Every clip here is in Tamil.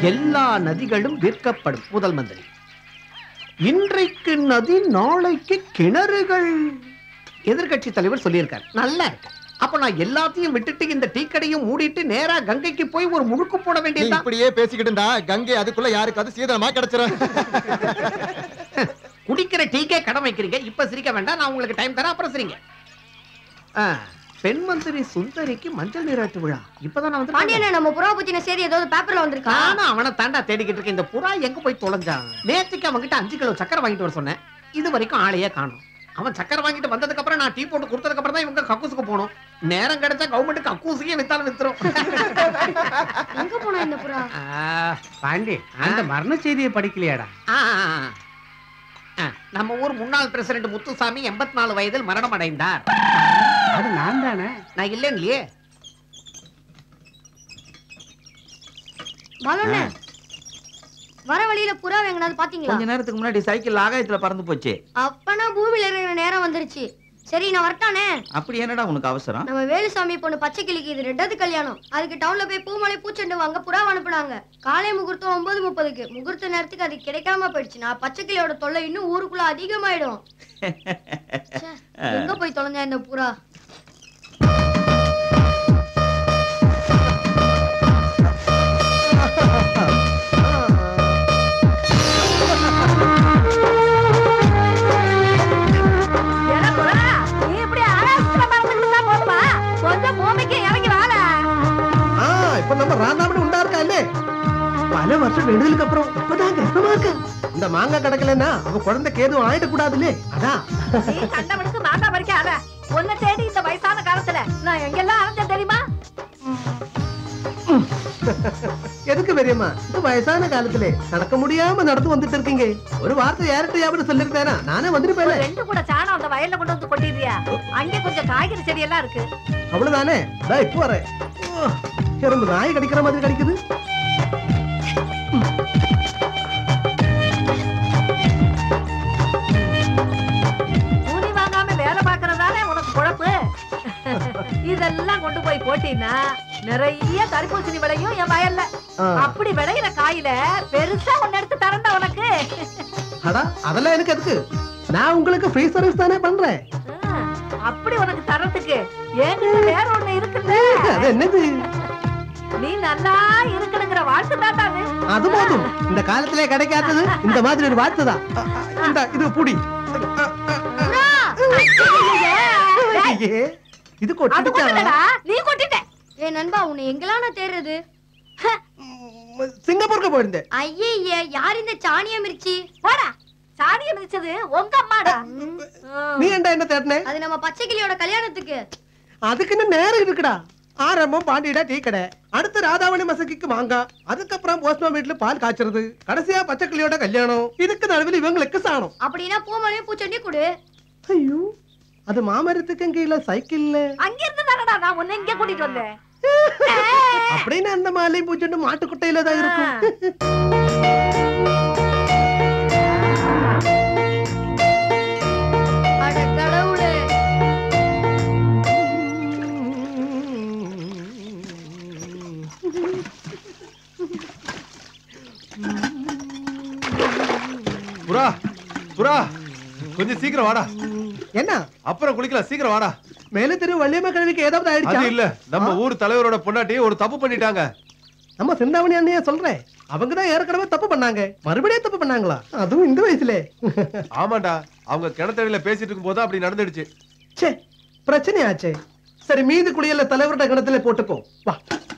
எல்லா நதிகளும் விற்கப்படும் முதல் மந்திரி இன்றைக்கு நதி நாளைக்கு கிணறுகள் எதிர்க்கட்சி தலைவர் சொல்லியிருக்கார் நல்லா இருக்கு அப்ப நான் எல்லாத்தையும் விட்டுட்டு இந்த டீ கடையும் மூடிட்டு நேரா கங்கைக்கு போய் ஒரு முழுக்கு போட நீ வேண்டியதுதான் இப்படியே பேசிக்கிட்டு இருந்தா கங்கை அதுக்குள்ள யாருக்காவது சீதனமா கிடைச்சிரும் குடிக்கிற டீக்கே கடன் வைக்கிறீங்க இப்ப சிரிக்க வேண்டாம் நான் உங்களுக்கு டைம் தரேன் அப்புறம் சிரிங்க ஆ, பெண் மந்திரி சுந்தரிக்கு மஞ்சள் நீராட்டு விழா இப்பதான் நான் வந்து பாண்டியண்ணே நம்ம புறா பத்தின செய்தி ஏதாவது பேப்பர்ல வந்திருக்கா நானும் அவனை தாண்டா தேடிக்கிட்டு இருக்கேன் இந்த புறா எங்க போய் தொலைஞ்சான் நேத்துக்கு அவன்கிட்ட அஞ்சு கிலோ சக்கரை வாங்கிட்டு வர சொன்னேன் இது வரைக்கும் ஆளையே காணும் அவன் சக்கரை வாங்கிட்டு வந்ததுக்கு அப்புறம் நான் டீ போட்டு கொடுத்ததுக்கு அப்புறம் தான் இவங்க கக்கூசுக்கு போகணும் நேரம் கிடைச்சா கவர்மெண்ட் கக்கூசுக்கே வித்தாலும் வித்துரும் எங்க போனா இந்த புறா பாண்டி அந்த மரண செய்தியை படிக்கலையாடா ஆ, ஆ, ஆ. ஆ, நம்ம ஊர் முன்னாள் பிரசிடென்ட் முத்துசாமி எண்பத்தி நாலு வயதில் மரணம் அடைந்தார் அது நான் தானே நான் இல்லைன்னு இல்லையே பாலண்ணே வர வழியில புறா எங்கனாவது பாத்தீங்களா கொஞ்ச நேரத்துக்கு முன்னாடி சைக்கிள் ஆகாயத்துல பறந்து போச்சு அப்பனா பூமியில இருக்கிற நேரம் வந்துருச்சு சரி நான் வரட்டானே அப்படி என்னடா உனக்கு அவசரம் நம்ம வேலுசாமி பொண்ணு பச்சை கிளிக்கு இது ரெண்டாவது கல்யாணம் அதுக்கு டவுன்ல போய் பூமலை பூச்செண்டு வாங்க புறா அனுப்புனாங்க காலை முகூர்த்தம் ஒன்பது முப்பதுக்கு முகூர்த்த நேரத்துக்கு அது கிடைக்காம போயிடுச்சு நான் பச்சை கிளியோட தொல்லை இன்னும் ஊருக்குள்ள அதிகமாயிடும் ச்சே, எங்க போய் தொலைஞ்சா இந்த புறா ஆ இப்ப நம்ம ராதாமணி உண்டா இருக்கா இல்ல பல வருஷம் நெடுதலுக்கு அப்புறம் இப்பதான் கர்ப்பமா இருக்க இந்த மாங்காய் கிடக்கலன்னா அவ குழந்தைக்கு எதுவும் ஆயிட கூடாதுல்லே அதான் கண்டவனுக்கு மாங்கா பறிக்காத உன்னை தேடி இந்த வயசான காலத்துல நான் எங்கெல்லாம் அலைஞ்சேன் தெரியுமா எதுக்கு பெரியம்மா இந்த வயசான காலத்திலே நடக்க முடியாம நடந்து வந்துட்டு இருக்கீங்க ஒரு வார்த்தை யார்கிட்டயாவது சொல்லிருக்கேனா நானே ஒரு வந்துருப்பேன் ரெண்டு கூட சாணம் அந்த வயல்ல கொண்டு வந்து கொட்டிடுறியா அங்கே கொஞ்சம் காய்கறி செடி எல்லாம் இருக்கு அவ்வளவுதானே நான் இப்போ வரேன் ஓ, எறும்பு நாய் கடிக்கிற மாதிரி கடிக்குது கூலி வாங்காம வேலை பாக்குறதானே உனக்கு குழப்பு இதெல்லாம் கொண்டு போய் போட்டீன்னா நிறைய தர்பூசணி விளையும் என் வயல்ல ஆ. அப்படி விளையிற காயில பெருசா ஒன்னு எடுத்து தரண்டா உனக்கு அடா அதெல்லாம் எனக்கு எதுக்கு நான் உங்களுக்கு ஃப்ரீ சர்வீஸ் தானே பண்றேன் ஆ, அப்படி உனக்கு தரத்துக்கு என்கிட்ட வேற ஒண்ணு இருக்குல்ல அது என்னது நீ நல்லா இருக்கணுங்கிற வாழ்த்து தாட்டாது அது போதும் இந்த காலத்திலே கிடைக்காதது இந்த மாதிரி ஒரு வார்த்தை தான் அ, அ, இந்த இது புடி ஐயே, இது அது கொட்டிச்சா கொட்டுடா நீ கொட்டிட்ட ஏ நண்பா உன்னை எங்கெல்லாம் நான் தேடுறது சிங்கப்பூருக்கு போயிருந்தேன் ஐயே யார் இந்த சாணியா மிர்ச்சி போடா சாணிய மிதிச்சது உங்க அம்மாடா நீ ஏன்டா என்ன தேடின அது நம்ம பச்சை கிளியோட கல்யாணத்துக்கு அதுக்கு இன்னும் நேரம் இருக்குடா ஆரம்பம் பாண்டியடா டீ கடை அடுத்து ராதாவணி மசக்கிக்கு மாங்காய் அதுக்கப்புறம் போஸ்ட்மான் வீட்டுல பால் காய்ச்சறது கடைசியா பச்சைக்கிளியோட கல்யாணம் இதுக்கு நடுவில் இவங்களுக்கு சாணம் அப்படின்னா பூமலையும் பூச்செண்டி கொடு ஐயோ அது மாமரத்துக்கு கீழே சைக்கிள்ல அங்க இருந்து தானடா நான் உன்னை இங்க கூட்டிட்டு வந்தேன் அப்படின்னு அந்த மாலை பூச்செண்டு மாட்டுக்குட்டையில தான் இருக்கும் அட கடவுளே புறா புறா கொஞ்சம் சீக்கிரம் வாடா என்ன அப்புறம் குளிக்கலாம் சீக்கிரம் வாடா மேல திரு வள்ளியம்மா கல்விக்கு ஏதாவது ஆயிடுச்சா அது இல்ல நம்ம ஊர் தலைவரோட பொண்டாட்டி ஒரு தப்பு பண்ணிட்டாங்க நம்ம சிந்தாமணி அண்ணைய சொல்றேன் அவங்க தான் ஏற்கனவே தப்பு பண்ணாங்க மறுபடியும் தப்பு பண்ணாங்களா அதுவும் இந்த வயசுல ஆமாண்டா அவங்க கிணத்தடியில பேசிட்டு இருக்கும் போது அப்படி நடந்துடுச்சு ச்சே பிரச்சனையாச்சே சரி மீதி குளியல தலைவரோட கிணத்துல போட்டுக்கோ வா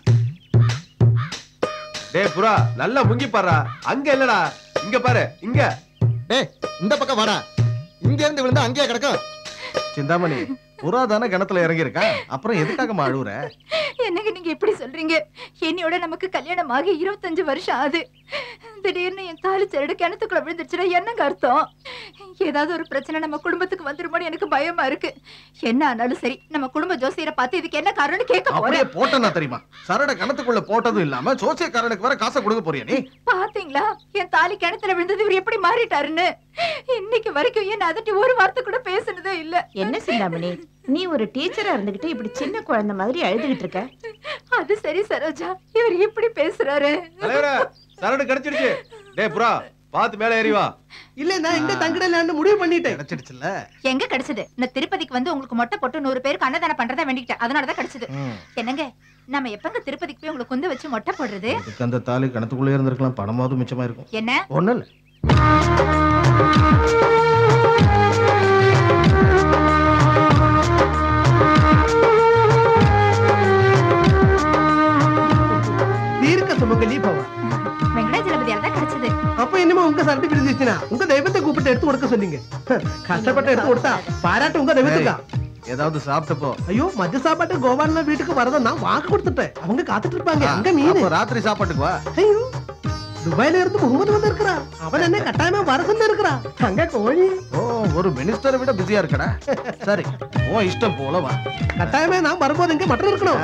டேய் புறா நல்லா முங்கி பாருடா அங்க இல்லடா இங்க பாரு இங்க டேய் இந்த பக்கம் வாடா இங்க இருந்து விழுந்தா அங்கேயே கிடக்கும் சிந்தாமணி புறா தானே கிணத்துல இறங்கி இருக்கா அப்புறம் எதுக்காக அழுவுற என்னங்க நீங்க இப்படி சொல்றீங்க என்னையோட நமக்கு கல்யாணம் ஆகி இருபத்தஞ்சு வருஷம் ஆகுது திடீர்னு என் தாலி சரடு கிணத்துக்குள்ள விழுந்துருச்சுன்னா என்னங்க அர்த்தம் ஏதாவது ஒரு பிரச்சனை நம்ம குடும்பத்துக்கு வந்துருமோன்னு எனக்கு பயமா இருக்கு என்ன ஆனாலும் சரி நம்ம குடும்ப ஜோசியரை பார்த்து இதுக்கு என்ன காரணம்னு கேட்க அப்படியே போறேன் போட்டனா தெரியுமா சரட கிணத்துக்குள்ள போட்டதும் இல்லாம சோசியக்காரனுக்கு வர காசை கொடுக்க போறியா நீ பாத்தீங்களா என் தாலி கிணத்துல விழுந்தது இவர் எப்படி மாறிட்டாருன்னு இன்னைக்கு வரைக்கும் என்ன அதட்டி ஒரு வார்த்தை கூட பேசுனதே இல்ல என்ன சிந்தாமணி நீ ஒரு டீச்சரா இருந்துகிட்டு இப்படி சின்ன குழந்தை மாதிரி அழுதுகிட்டு இருக்க அது சரி சரோஜா இவர் இப்படி பேசுறாரு தலைவரே சரடு கிடைச்சிடுச்சு டேய் புறா பாத்து மேல ஏறி வா இல்ல நான் இந்த தங்கடலான்னு முடிவு பண்ணிட்டேன் கிடைச்சிடுச்சுல எங்க கிடைச்சது நான் திருப்பதிக்கு வந்து உங்களுக்கு மொட்டை போட்டு நூறு பேருக்கு அன்னதானம் பண்றதா வேண்டிக்கிட்டேன் அதனாலதான் கிடைச்சது என்னங்க நம்ம எப்பங்க திருப்பதிக்கு போய் உங்களுக்கு குந்து வச்சு மொட்டை போடுறது இதுக்கு அந்த தாலி கிணத்துக்குள்ளே இருந்திருக்கலாம் பணமாவது மிச்சமா இருக்கும் என்ன ஒண்ணும் இல்ல தீர்க்க சுமங்கலி பவா வெங்கடாஜலபதியால தான் கிடைச்சது அப்ப என்னமோ உங்க சர்டிபிகேட் இருந்துச்சுன்னா உங்க தெய்வத்தை கூப்பிட்டு எடுத்து கொடுக்க சொன்னீங்க கஷ்டப்பட்டு எடுத்து கொடுத்தா பாராட்டு உங்க தெய்வத்துக்கா ஏதாவது சாப்பிட்டப்போ ஐயோ மதிய சாப்பாட்டு கோபாலன வீட்டுக்கு வரதும் நான் வாக்கு கொடுத்துட்டேன் அவங்க காத்துட்டு இருப்பாங்க அங்க மீன் அப்போ ராத்திரி சாப்பாட்டுக்கு வா ஐயோ துபாயில இருந்து முகமது வந்து இருக்கிறா அவன் என்ன கட்டாயமா வர சொல்லி இருக்கிறா அங்க கோழி ஓ ஒரு மினிஸ்டரை விட பிஸியா இருக்கடா சரி ஓ இஷ்டம் போல வா கட்டாயமே நான் வரும்போது இங்க மட்டன் இருக்கணும்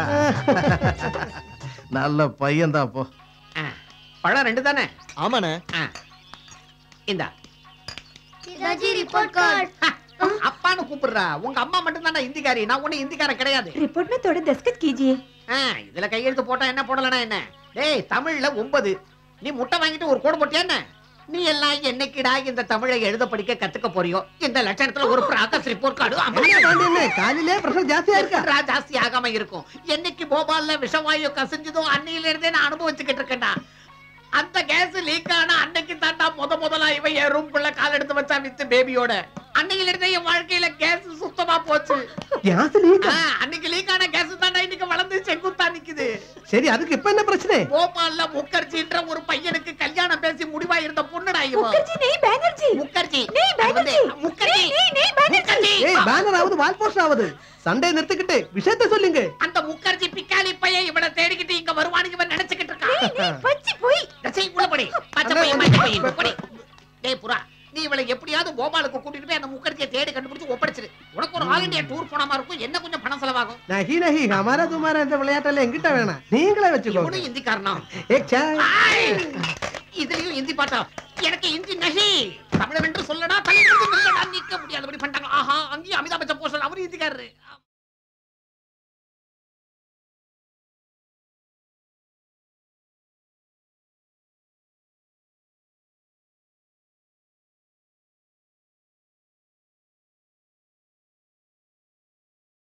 நல்ல பையன் தான் அப்போ பழம் ரெண்டு தானே ஆமாண்ணே இந்தா பிதாஜி ரிப்போர்ட் கார்டு அப்பான்னு கூப்பிடுறா உங்க அம்மா மட்டும் தானே இந்திக்காரி நான் ஒண்ணு இந்திக்காரன் கிடையாது रिपोर्ट में थोड़े दस्तखत कीजिए ஆ, இதுல கையெழுத்து போட்டா என்ன போடலனா என்ன டேய் தமிழ்ல ஒன்பது நீ முட்டை வாங்கிட்டு ஒரு கோடு போட்டியா என்ன நீ எல்லாம் என்னைக்குடா இந்த தமிழை எழுத படிக்க கத்துக்க போறியோ இந்த லட்சணத்துல ஒரு ப்ராகஸ் ரிப்போர்ட் கார்டு காலையிலே பிரஷர் ஜாஸ்தியா இருக்கா ஜாஸ்தி ஆகாம இருக்கும் என்னைக்கு போபால்ல விஷவாயு கசிஞ்சதோ அன்னையில இருந்தே நான் அனுபவிச்சுக்கிட்டு இருக்கேன்டா அந்த கேஸ் லீக் ஆன அன்னைக்கு தாண்டா முத முதலா இவன் என் ரூம்குள்ள கால் எடுத்து வச்சா வித்து பேபியோட அன்னையில இருந்தே என் வாழ்க்கையில கேஸ் சுத்தமா போச்சு கேஸ் லீக் ஆ, அன்னைக்கு லீக் ஆன கேஸ் தாண்டா இன்னைக்கு வளர்ந்து செங்குத்தா நிக்குது சரி அதுக்கு இப்ப என்ன பிரச்சனை போபால்ல முக்கர்ஜின்ற ஒரு பையனுக்கு கல்யாணம் பேசி முடிவா இருந்த பொண்ணுடா இவன் मुखर्जी नहीं बैनर्जी முக்கர்ஜி नहीं அது வந்து बैनर्जी முக்கர்ஜி नहीं नहीं बैनर्जी முக்கர்ஜி ஏய் பேனர் ஆகுது வால் போஸ்ட் ஆகுது சண்டே நிறுத்திக்கிட்டு விஷயத்த சொல்லுங்க அந்த முக்கர்ஜி பிக்காலி பையன் இவனை தேடிக்கிட்டு இங்க வருவான்னு இவன் நினைச்சுக்கிட்டு இருக்கான் பச்சி போய் டேய், உள்ள போடி பச்சை பையன் மஞ்சள் பையன் போடி டேய் புறா நீ இவளை எப்படியாவது போபாலுக்கு கூட்டிட்டு போய் அந்த முக்கர்ஜியை தேடி கண்டுபிடிச்சு ஒப்படைச்சிரு உனக்கு ஒரு ஆல் இந்தியா டூர் போன மாதிரி இருக்கும் என்ன கொஞ்சம் பணம் செலவாகும் நஹி நஹி ஹமாரா துமாரா இந்த விளையாட்டெல்லாம் எங்கிட்ட வேணாம் நீங்களே வச்சுக்கோங்க இவனும் இந்திக்காரனா ஏக் சாய் ஆய்! இதுலயும் இந்தி பாட்டா எனக்கு இந்தி நகி